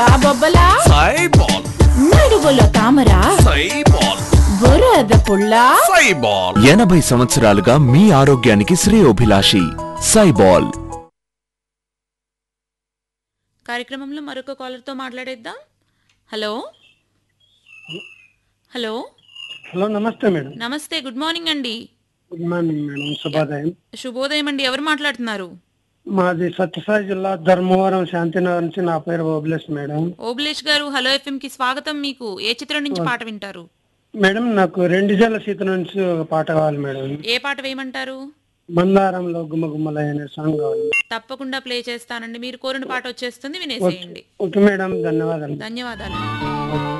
ఆ బొబ్బలా సైబాల్ నడుగులో తామర సైబాల్ బురద పుల్ల సైబాల్ ఎనభై సంవత్సరాలుగా మీ ఆరోగ్యానికి శ్రేయోభిలాషి సైబాల్ కార్యక్రమంలో మరొక కాలర్తో మాట్లాడేద్దాం హలో హలో హలో నమస్తే మేడం నమస్తే గుడ్ మార్నింగ్ అండి గుడ్ మార్నింగ్ మేడం శుభోదయం శుభోదయం అండి ఎవరు మాట్లాడుతున్నారు మాది సత్యసాయి జిల్లా ధర్మవరం శాంతినగర్ నుంచి నా పేరు ఓబ్లెస్ మేడం ఓబులేష్ గారు హలో ఎఫ్ఎం కి స్వాగతం మీకు ఏ చిత్రం నుంచి పాట వింటారు మేడం నాకు రెండు జల సీత నుంచి ఒక పాట కావాలి మేడం ఏ పాట వేయమంటారు మందారంలో గుమ్మ గుమ్మలయ్య అనే సాంగ్ కావాలి తప్పకుండా ప్లే చేస్తానండి మీరు కోరిన పాట వచ్చేస్తుంది వినేసేయండి ఓకే మేడం ధన్యవాదాలు ధన్యవాదాలు